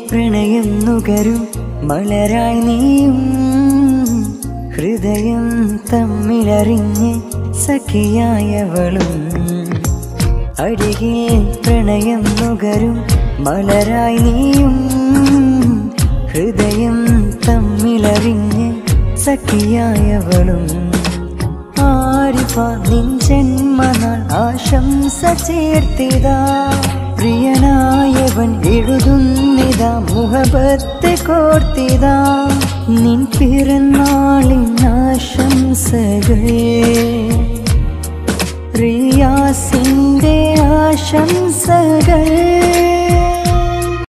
പ്രണയം നുകരും മലരായി നീയും ഹൃദയം തമ്മിലറിഞ്ഞ് സഖിയായവളും അരികിൽ പ്രണയം നുകരും മലരായി നീയും ഹൃദയം തമ്മിലറിഞ്ഞ് സഖിയായവളും ആരിഫ നിൻ ജന്മനാൾ ആശംസ ചേർത്തിതാ പ്രിയനായവൻ എഴുതുന്നിതാ മുഹബത്ത് കോർത്തിതാ നിൻ പിറന്നാളിൻ ആശംസകൾ റിയാസിന്റെ ആശംസകൾ